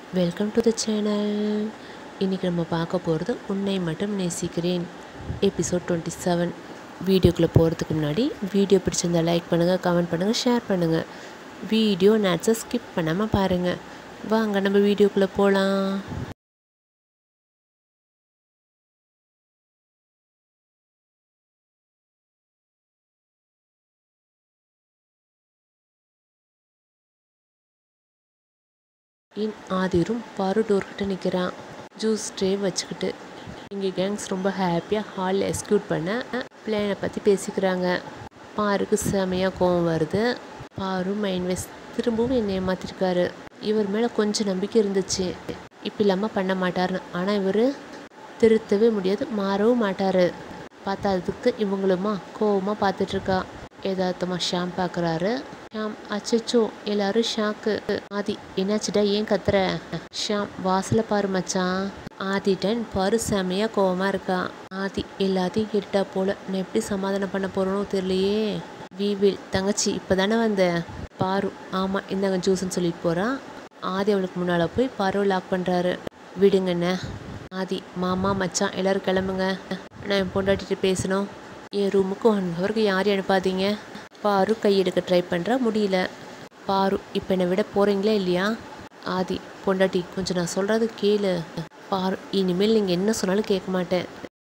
Welcome to the channel இன்றைக்கி நம்ம பார்க்க போகிறது உன்னை மட்டும் நேசிக்கிறேன் எபிசோட் டுவெண்ட்டி செவன் வீடியோக்குள்ளே போகிறதுக்கு முன்னாடி வீடியோ பிடிச்சிருந்தா லைக் பண்ணுங்கள் கமெண்ட் பண்ணுங்கள் ஷேர் பண்ணுங்கள் வீடியோ நேட்ஸை ஸ்கிப் பண்ணாமல் பாருங்கள் வாங்க நம்ம வீடியோக்குள்ளே போகலாம் இன் ஆதிரும் பாரு டோர்கிட்ட நிற்கிறான் ஜூஸ் ட்ரே வச்சுக்கிட்டு இங்கே கேங்ஸ் ரொம்ப ஹாப்பியாக ஹாலில் எக்ஸிக்யூட் பண்ண பிளேனை பற்றி பேசிக்கிறாங்க பாருக்கு செமையாக கோவம் வருது பாரு மைண்ட் வைஸ் திரும்பவும் என்னை ஏமாத்திருக்காரு இவர் மேலே கொஞ்சம் நம்பிக்கை இருந்துச்சு இப்போ இல்லாமல் பண்ண மாட்டார்னு ஆனால் இவர் திருத்தவே முடியாது மாறவும் மாட்டார் பார்த்தா அதுக்கு இவங்களுமா கோவமாக பார்த்துட்ருக்கா ஏதாத்தமாக ஷாம் பார்க்குறாரு ஷாம் அச்சச்சோ எல்லாரும் ஷாக்கு ஆதி என்னாச்சுடா ஏன் கத்துற ஷாம் வாசல பாரு மச்சான் ஆதிட்டன் பாரு செமையா கோவமா இருக்கா ஆதி எல்லாத்தையும் கேட்டுட்டா போல நான் எப்படி சமாதானம் பண்ண போறேனோ தெரியலையே வீவில் தங்கச்சி இப்பதானே வந்த பாரு ஆமா இந்தாங்க ஜூஸ்ன்னு சொல்லிட்டு போறான் ஆதி அவளுக்கு முன்னால போய் பாரு லாக் பண்றாரு விடுங்கண்ணே ஆதி மாமா மச்சான் எல்லாரும் கிளம்புங்க நான் என் பொண்டாட்டிட்டு பேசணும் என் ரூமுக்கு ஒன் ஹவருக்கு யாரையும் அனுப்பாதீங்க பாரு கையெடுக்க ட்ரை பண்ணுறா முடியல பாரு இப்போ என்னை விட போகிறீங்களா இல்லையா ஆதி பொண்டாட்டி கொஞ்சம் நான் சொல்கிறது கேளு பாரு இனிமேல் நீங்கள் என்ன சொன்னாலும் கேட்க மாட்டேன்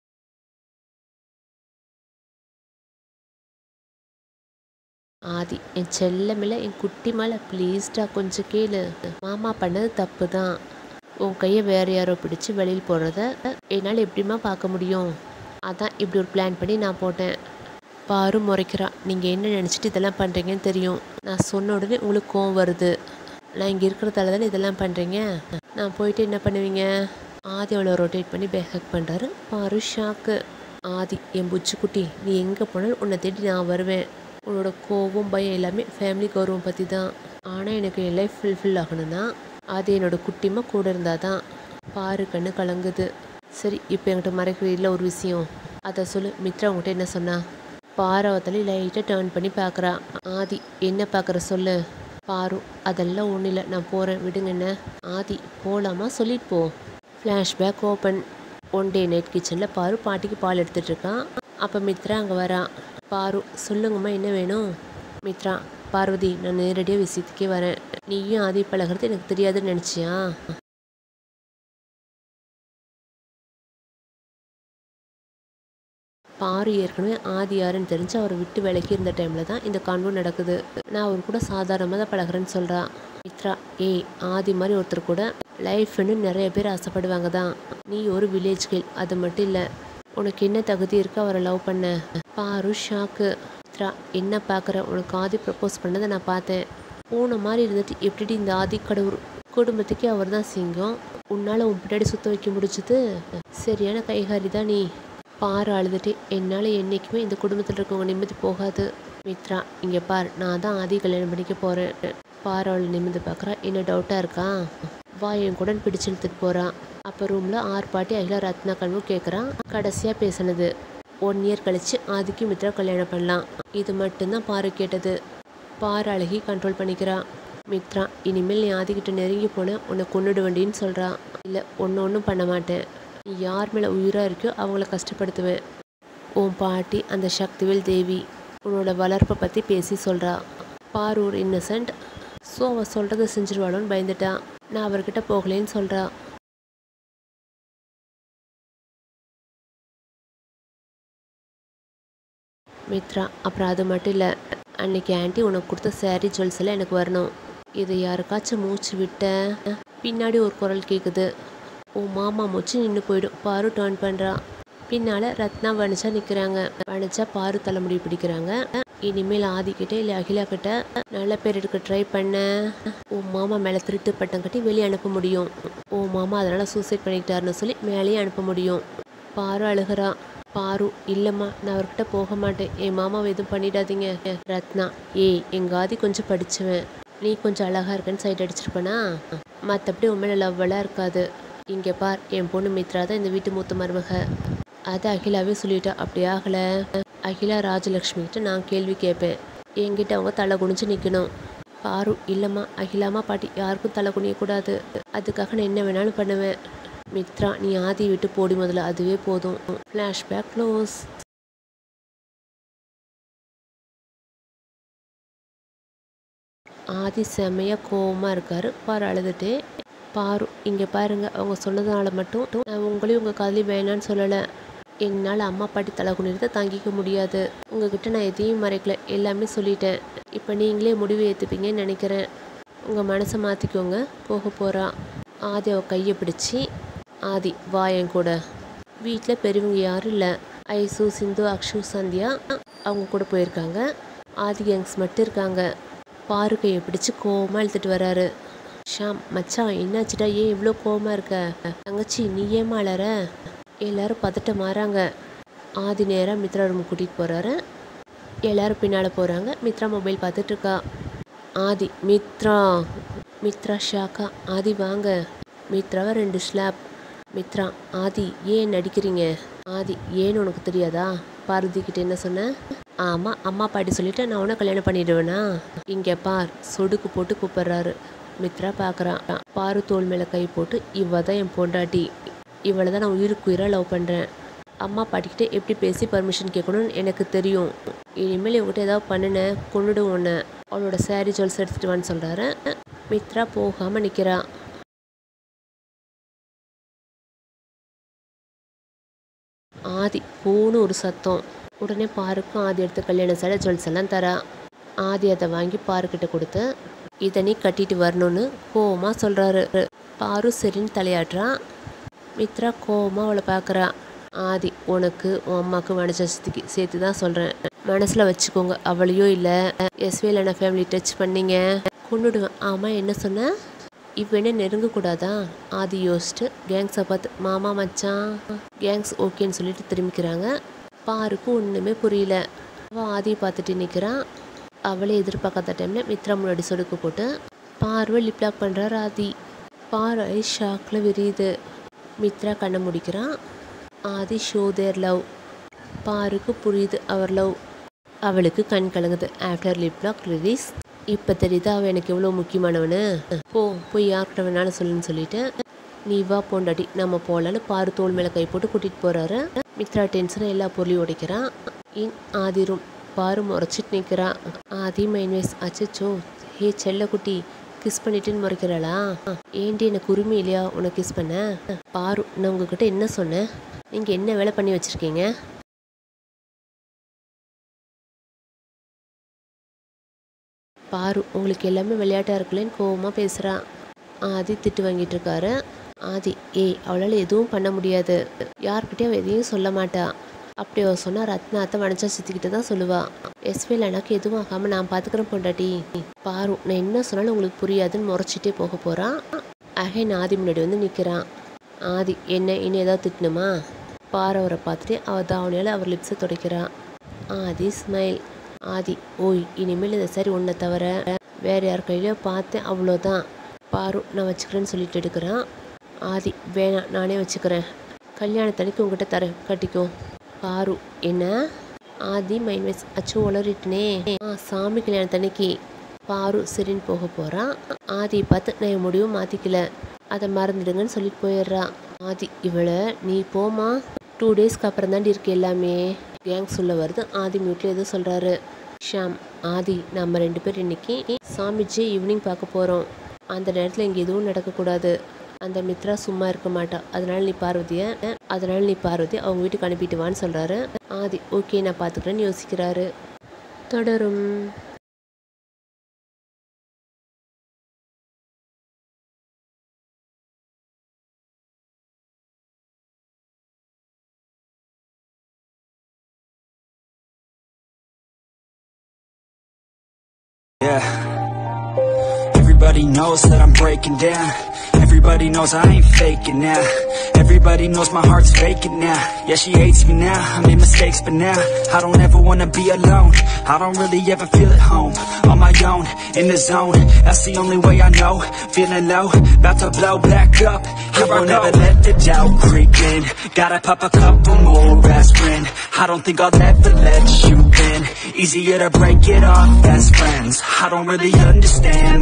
ஆதி என் செல்ல மேலே என் குட்டி மேலே ப்ளீஸ்டா கொஞ்சம் கேளு மாமா பண்ணது தப்பு தான் உன் கையை வேற யாரோ பிடிச்சு வெளியில் போடுறத என்னால் எப்படிம்மா பார்க்க முடியும் அதான் இப்படி ஒரு பிளான் பண்ணி நான் போட்டேன் பாரு முறைக்கிறா நீங்கள் என்ன நினச்சிட்டு இதெல்லாம் பண்ணுறீங்கன்னு தெரியும் நான் சொன்ன உடனே உங்களுக்கு கோவம் வருது நான் இங்கே இருக்கிறதால தானே இதெல்லாம் பண்ணுறீங்க நான் போயிட்டு என்ன பண்ணுவீங்க ஆதி அவளை ரொட்டேட் பண்ணி பேக் பண்ணுறாரு பாரு ஷாக்கு ஆதி என் புச்சுக்குட்டி நீ எங்கே போனாலும் உன்னை தேடி நான் வருவேன் உன்னோட கோவம் பயம் எல்லாமே ஃபேமிலி கௌரவம் பற்றி தான் ஆனால் எனக்கு என் லைஃப் ஃபுல்ஃபில் ஆகணும்னா அது என்னோட குட்டிமா கூட இருந்தால் தான் பாரு கண்ணு கலங்குது சரி இப்போ என்கிட்ட மறைக்கிற இல்லை ஒரு விஷயம் அதை சொல்லு மித்ரா உங்ககிட்ட என்ன சொன்னா பாரவத்தலி லைட்டாக டேர்ன் பண்ணி பார்க்குறா ஆதி என்ன பார்க்குற சொல்லு பாரு அதெல்லாம் ஒன்றும் இல்லை நான் போகிறேன் விடுங்க என்ன ஆதி போகலாமா சொல்லிட்டு போ flashback open one day night கிச்சனில் பாரு பாட்டிக்கு பால் எடுத்துட்டு இருக்கான் அப்போ மித்ரா அங்கே வரா பாரு சொல்லுங்கம்மா என்ன வேணும் மித்ரா பார்வதி நான் நேரடியாக விஷயத்துக்கே வரேன் நீயும் ஆதி பழகிறது எனக்கு தெரியாதுன்னு நினச்சியா பாரு ஏற்கனவே ஆதி யாருன்னு தெரிஞ்சு அவரை விட்டு விலகி இருந்த டைமில் தான் இந்த கான்வோ நடக்குது நான் அவர் கூட சாதாரணமாக தான் பழகிறேன்னு சொல்கிறா மித்ரா ஏய் ஆதி மாதிரி ஒருத்தர் கூட லைஃப்னு நிறைய பேர் ஆசைப்படுவாங்க தான் நீ ஒரு வில்லேஜ் கேள் அது மட்டும் இல்லை உனக்கு என்ன தகுதி இருக்கு அவரை லவ் பண்ண பாரு ஷாக்கு மித்ரா என்ன பார்க்குற உனக்கு ஆதி ப்ரப்போஸ் பண்ணதை நான் பார்த்தேன் பூனை மாதிரி இருந்துட்டு எப்படி இந்த ஆதி கடவுள் குடும்பத்துக்கே அவர் தான் சிங்கம் உன்னால் உன் பின்னாடி சுத்த வைக்க முடிச்சது சரியான கைகாரி தான் நீ பாரு அழுதுட்டு என்னால் என்றைக்குமே இந்த குடும்பத்தில் இருக்கவங்க நிம்மதி போகாது மித்ரா இங்கே பார் நான் தான் ஆதி கல்யாணம் பண்ணிக்க போகிறேன் பாரு அவளை நிமிந்து பார்க்குறா என்ன டவுட்டாக இருக்கா வா என் கூட பிடிச்சு இழுத்துட்டு போகிறான் அப்போ ரூமில் ஆறு பாட்டி அகிலா ரத்னா கல்வும் கேட்குறான் கடைசியாக பேசினது ஒன் இயர் கழிச்சு ஆதிக்கு மித்ரா கல்யாணம் பண்ணலாம் இது மட்டும்தான் பாரு கேட்டது பாரு அழகி கண்ட்ரோல் பண்ணிக்கிறா மித்ரா இனிமேல் நீ ஆதிக்கிட்ட நெருங்கி போன உன்னை கொண்டுட வேண்டின்னு சொல்கிறா இல்லை ஒன்று ஒன்றும் பண்ண மாட்டேன் நீ யார் மேலே உயிராக இருக்கோ அவங்கள கஷ்டப்படுத்துவேன் உன் பாட்டி அந்த சக்திவேல் தேவி உன்னோட வளர்ப்பை பற்றி பேசி சொல்கிறா பாரு ஒரு இன்னசென்ட் ஸோ அவள் சொல்கிறத செஞ்சிருவாளோன்னு பயந்துட்டா நான் அவர்கிட்ட போகலேன்னு சொல்கிறா மித்ரா அப்புறம் அது மட்டும் இல்லை அன்னைக்கு ஆண்டி உனக்கு கொடுத்த சாரி ஜுவல்ஸ் எல்லாம் எனக்கு வரணும் இது யாருக்காச்சும் மூச்சு விட்ட பின்னாடி ஒரு குரல் கேட்குது உன் மாமா மூச்சு நின்று போயிடும் பாரு டேர்ன் பண்ணுறா பின்னால் ரத்னா வனிச்சா நிற்கிறாங்க வனிச்சா பாரு தலைமுடி பிடிக்கிறாங்க இனிமேல் ஆதிக்கிட்ட இல்லை அகிலா கிட்ட நல்ல பேர் எடுக்க ட்ரை பண்ண உன் மாமா மேலே திருட்டு பட்டம் கட்டி வெளியே அனுப்ப முடியும் உன் மாமா அதனால் சூசைட் பண்ணிக்கிட்டாருன்னு சொல்லி மேலேயே அனுப்ப முடியும் பாரு அழுகிறா பாரு இல்லைம்மா நான் அவர்கிட்ட போக மாட்டேன் என் மாமாவை எதுவும் பண்ணிடாதீங்க ரத்னா ஏய் எங்கள் ஆதி கொஞ்சம் படிச்சவன் நீ கொஞ்சம் அழகா இருக்கன்னு சைட் அடிச்சிருப்பனா மற்றபடி உண்மையில லவ்வெல்லாம் இருக்காது இங்கே பார் என் பொண்ணு மித்ரா தான் இந்த வீட்டு மூத்த மருமக அது அகிலாவே சொல்லிட்டா அப்படி ஆகலை அகிலா ராஜலக்ஷ்மி கிட்ட நான் கேள்வி கேட்பேன் என்கிட்ட அவங்க தலை குனிஞ்சு நிற்கணும் பாரு இல்லைம்மா அகிலாமா பாட்டி யாருக்கும் தலை குனியக்கூடாது அதுக்காக நான் என்ன வேணாலும் பண்ணுவேன் மித்ரா நீ ஆதி விட்டு போடி முதல்ல அதுவே போதும் ஃப்ளாஷ்பேக் க்ளோஸ் ஆதி செம்மையாக கோவமாக இருக்காரு பாரு அழுதுட்டே பாரு இங்கே பாருங்க அவங்க சொன்னதுனால மட்டும் நான் உங்களையும் உங்கள் காதலி வேணான்னு சொல்லலை என்னால் அம்மா பாட்டி தலை குனிறத தாங்கிக்க முடியாது உங்ககிட்ட நான் எதையும் மறைக்கல எல்லாமே சொல்லிட்டேன் இப்போ நீங்களே முடிவு ஏற்றுப்பீங்கன்னு நினைக்கிறேன் உங்கள் மனசை மாற்றிக்கோங்க போக போகிறா ஆதி அவ கையை பிடிச்சி ஆதி வா என் கூட வீட்டில் பெரியவங்க யாரும் இல்லை ஐசு சிந்து அக்ஷு சந்தியா அவங்க கூட போயிருக்காங்க ஆதி கேங்ஸ் மட்டும் இருக்காங்க பாரு கையை பிடிச்சி கோவமாக இழுத்துட்டு வராரு ஷாம் மச்சான் என்னாச்சுடா ஏன் இவ்வளோ கோவமாக இருக்க தங்கச்சி நீ ஏமா அலற எல்லாரும் பதட்ட மாறாங்க ஆதி நேராக மித்ரா ரூம் கூட்டிகிட்டு போகிறாரு எல்லாரும் பின்னால் போகிறாங்க மித்ரா மொபைல் பார்த்துட்டு இருக்கா ஆதி மித்ரா மித்ரா ஷாக்கா ஆதி வாங்க மித்ராவை ரெண்டு ஸ்லாப் மித்ரா ஆதி ஏன் நடிக்கிறீங்க ஆதி ஏன்னு உனக்கு தெரியாதா பார்வதி கிட்ட என்ன சொன்ன ஆமாம் அம்மா பாட்டி சொல்லிட்டு நான் உன கல்யாணம் பண்ணிடுவேனா இங்கே பார் சொடுக்கு போட்டு கூப்பிடுறாரு மித்ரா பார்க்குறான் பாரு தோல் மேலே கை போட்டு இவ தான் என் பொண்டாட்டி இவளை தான் நான் உயிருக்கு உயிராக லவ் பண்ணுறேன் அம்மா பாட்டிக்கிட்ட எப்படி பேசி பர்மிஷன் கேட்கணும்னு எனக்கு தெரியும் இனிமேல் இவங்ககிட்ட ஏதாவது பண்ணினேன் கொண்டுடும் ஒன்று அவளோட சாரி ஜுவல்ஸ் எடுத்துகிட்டு வான்னு சொல்கிறாரு மித்ரா போகாமல் நிற்கிறா ஆதி பூன்னு ஒரு சத்தம் உடனே பாருக்கும் ஆதி எடுத்து கல்யாண சேலை ஜுவல்ஸ் எல்லாம் தரா ஆதி அதை வாங்கி பாருக்கிட்ட கொடுத்து இதை நீ கட்டிட்டு வரணும்னு கோவமாக சொல்கிறாரு பாரு சரின்னு தலையாட்டுறான் மித்ரா கோவமாக அவளை பார்க்குறா ஆதி உனக்கு உன் அம்மாவுக்கு மனசத்துக்கு சேர்த்து தான் சொல்கிறேன் மனசில் வச்சுக்கோங்க அவளையோ இல்லை எஸ்வேல ஃபேமிலி டச் பண்ணீங்க கொண்டுடுவேன் ஆமாம் என்ன சொன்ன இப்போ என்ன நெருங்கக்கூடாதா ஆதி யோசிச்சுட்டு கேங்ஸை பார்த்து மாமா மச்சான் கேங்ஸ் ஓகேன்னு சொல்லிட்டு திரும்பிக்கிறாங்க பாருக்கு ஒன்றுமே புரியல அவள் ஆதியை பார்த்துட்டு நிற்கிறான் அவளே எதிர்பார்க்காத டைமில் மித்ரா முன்னாடி சொடுக்கு போட்டு பார்வை லிப்லாக் பண்ணுறாரு ஆதி பார் ஐ ஷாக்கில் விரியுது மித்ரா கண்ணை முடிக்கிறான் ஆதி ஷோ தேர் லவ் பாருக்கு புரியுது அவர் லவ் அவளுக்கு கண் கலங்குது ஆஃப்டர் லிப்லாக் ரிலீஸ் இப்போ தெரியுதா அவன் எனக்கு எவ்வளோ முக்கியமானவனு போ போய் யார்கிட்ட வேணாலும் சொல்லுன்னு சொல்லிட்டு நீ வா போண்டாடி நம்ம போகலான்னு பாரு தோல் மேலே கை போட்டு கூட்டிகிட்டு போகிறாரு மித்ரா டென்ஷனாக எல்லா பொருளையும் உடைக்கிறான் இன் ஆதி ரூம் பாரு முறைச்சிட்டு நிற்கிறான் ஆதி மைன் வயசு அச்சச்சோ ஹே செல்லக்குட்டி கிஸ் பண்ணிட்டுன்னு முறைக்கிறாளா ஏண்டி எனக்கு உரிமை இல்லையா உனக்கு கிஸ் பண்ண பாரு நான் உங்ககிட்ட என்ன சொன்னேன் நீங்கள் என்ன வேலை பண்ணி வச்சுருக்கீங்க பாரு உங்களுக்கு எல்லாமே விளையாட்டாக இருக்குல்லன்னு கோவமாக பேசுகிறான் ஆதி திட்டு வாங்கிட்டு இருக்காரு ஆதி ஏய் அவளால் எதுவும் பண்ண முடியாது யார்கிட்டயும் அவள் எதையும் சொல்ல மாட்டா அப்படி அவ சொன்னா ரத்னாத்தை வனஜா சித்திக்கிட்ட தான் சொல்லுவா எஸ்வேல் எனக்கு எதுவும் ஆகாமல் நான் பார்த்துக்கிறேன் பொண்டாட்டி பாரு நான் என்ன சொன்னாலும் உங்களுக்கு புரியாதுன்னு முறைச்சிட்டே போக போகிறான் அகைன் ஆதி முன்னாடி வந்து நிற்கிறான் ஆதி என்ன இன்னும் ஏதாவது திட்டணுமா பாரு அவரை பார்த்துட்டு அவள் தாவணியால் அவர் லிப்ஸை துடைக்கிறான் ஆதி ஸ்மைல் ஆதி ஓய் இனிமேல் இந்த சரி உன்னை தவிர வேற யார் கையிலையோ பார்த்தேன் அவ்வளோதான் பாரு நான் வச்சுக்கிறேன்னு சொல்லிட்டு எடுக்கிறான் ஆதி வேணாம் நானே வச்சுக்கிறேன் கல்யாணத்தன்னைக்கு உங்ககிட்ட தரேன் கட்டிக்கோ பாரு என்ன ஆதி மைண்ட் வைஸ் அச்சு உளறிட்டுனே ஆ சாமி கல்யாணத்தன்னைக்கு பாரு சரின்னு போக போகிறான் ஆதியை பார்த்து நான் என் முடிவும் மாற்றிக்கல அதை மறந்துடுங்கன்னு சொல்லிட்டு போயிடுறா ஆதி இவளை நீ போமா டூ டேஸ்க்கு அப்புறம் தாண்டி இருக்கு எல்லாமே கேங் சொல்ல வருது ஆதி மியூட்ல எதுவும் சொல்கிறாரு ஷாம் ஆதி நம்ம ரெண்டு பேர் இன்னைக்கு சாமிஜி ஈவினிங் பார்க்க போகிறோம் அந்த நேரத்தில் இங்கே எதுவும் நடக்கக்கூடாது அந்த மித்ரா சும்மா இருக்க மாட்டா அதனால நீ பார்வதியை அதனால நீ பார்வதி அவங்க வீட்டுக்கு அனுப்பிட்டு வான்னு சொல்கிறாரு ஆதி ஓகே நான் பார்த்துக்கிறேன்னு யோசிக்கிறாரு தொடரும் Yeah. Everybody knows that I'm breaking down. Everybody knows I ain't faking now. Everybody knows my heart's vacant now. Yeah, she hates me now. I made mistakes, but now I don't ever wanna be alone. I don't really ever feel at home on my own. in the zone That's the only way I know Feeling low, about to blow back up I won't ever let the doubt creep in Gotta pop a couple more aspirin I don't think I'll ever let you in Easier to break it off best friends I don't really understand